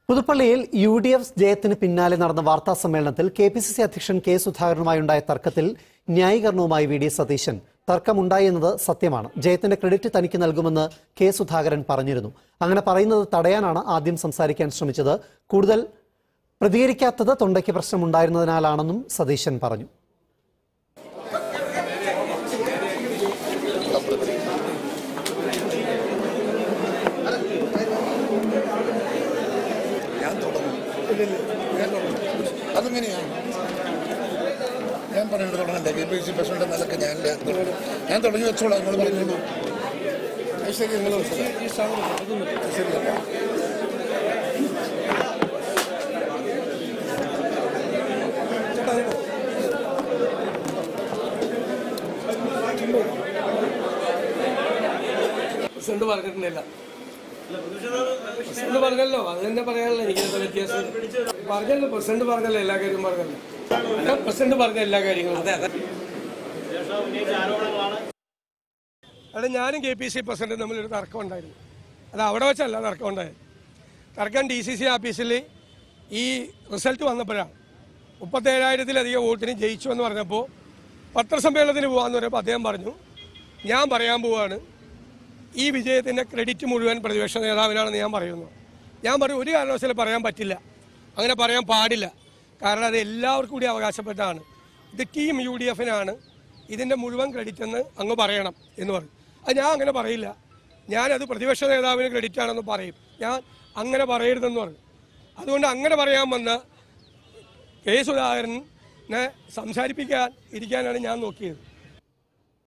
പുതുപ്പള്ളിയിൽ U D F ജയത്തിന് പിന്നാലെ നടന്ന വാർത്താ സമ്മേളനത്തിൽ കെ പി സി സി അധ്യക്ഷൻ കെ സുധാകരനുമായുണ്ടായ തർക്കത്തിൽ ന്യായീകരണവുമായി വി ഡി സതീശൻ തർക്കമുണ്ടായി എന്നത് സത്യമാണ് ജയത്തിന്റെ ക്രെഡിറ്റ് തനിക്ക് നൽകുമെന്ന് കെ സുധാകരൻ പറഞ്ഞിരുന്നു അങ്ങനെ പറയുന്നത് തടയാനാണ് ആദ്യം സംസാരിക്കാൻ ശ്രമിച്ചത് കൂടുതൽ പ്രതികരിക്കാത്തത് തൊണ്ടയ്ക്ക് പ്രശ്നമുണ്ടായിരുന്നതിനാലാണെന്നും സതീശൻ പറഞ്ഞു ഞാൻ തുടങ്ങും ഞാൻ തുടങ്ങും അതെങ്ങനെയാണ് ഞാൻ പറയുന്നത് തുടങ്ങണ്ടേ കെ പി സി പ്രസിഡന്റ് നിലക്ക് ഞാൻ തുടങ്ങും. ഞാൻ തുടങ്ങി വെച്ചോളാം നിങ്ങൾ പറഞ്ഞോളൂ അത് ശരി നിങ്ങൾ ശരിയല്ല പ്രസിഡന്റ് പറഞ്ഞിട്ടുണ്ടില്ല പ്രസിഡന്റ് പറഞ്ഞല്ലോ അത് തന്നെ പറയാനല്ലോ എനിക്ക് എന്താ വ്യത്യാസം പറഞ്ഞല്ലോ പ്രസിഡന്റ് പറഞ്ഞല്ലോ എല്ലാ കാര്യവും പറഞ്ഞല്ലോ ഞാൻ പ്രസിഡന്റ് പറഞ്ഞ എല്ലാ കാര്യങ്ങളും അതെ അതെ അവിടെ ഞാനും കെ പി സി പ്രസിഡന്റും തമ്മിലൊരു തർക്കം ഉണ്ടായിരുന്നു അത് അവിടെ വെച്ചല്ല തർക്കം ഉണ്ടായത് തർക്കം ഡി സി സി ഓഫീസിൽ ഈ റിസൾട്ട് വന്നപ്പോഴാണ് മുപ്പത്തേഴായിരത്തിലധികം വോട്ടിന് ജയിച്ചു എന്ന് പറഞ്ഞപ്പോൾ പത്രസമ്മേളനത്തിന് പോകാമെന്ന് പറഞ്ഞപ്പോൾ അദ്ദേഹം പറഞ്ഞു ഞാൻ പറയാൻ പോവാണ് ഈ വിജയത്തിൻ്റെ ക്രെഡിറ്റ് മുഴുവൻ പ്രതിപക്ഷ നേതാവിനാണെന്ന് ഞാൻ പറയുന്നു ഞാൻ പറയും ഒരു കാരണവശാലും പറയാൻ പറ്റില്ല അങ്ങനെ പറയാൻ പാടില്ല കാരണം അത് എല്ലാവർക്കും കൂടി അവകാശപ്പെട്ടാണ് ഇത് ടീം യു ഡി എഫിനാണ് ഇതിൻ്റെ മുഴുവൻ ക്രെഡിറ്റ് എന്ന് അങ്ങ് പറയണം എന്ന് പറയും അത് ഞാൻ അങ്ങനെ പറയില്ല ഞാനത് പ്രതിപക്ഷ നേതാവിന് ക്രെഡിറ്റ് ആണെന്ന് പറയും ഞാൻ അങ്ങനെ പറയരുതെന്ന് പറഞ്ഞു അതുകൊണ്ട് അങ്ങനെ പറയാൻ വന്ന കെ സുധാകരനെ സംസാരിപ്പിക്കാൻ ഇരിക്കാനാണ് ഞാൻ നോക്കിയത്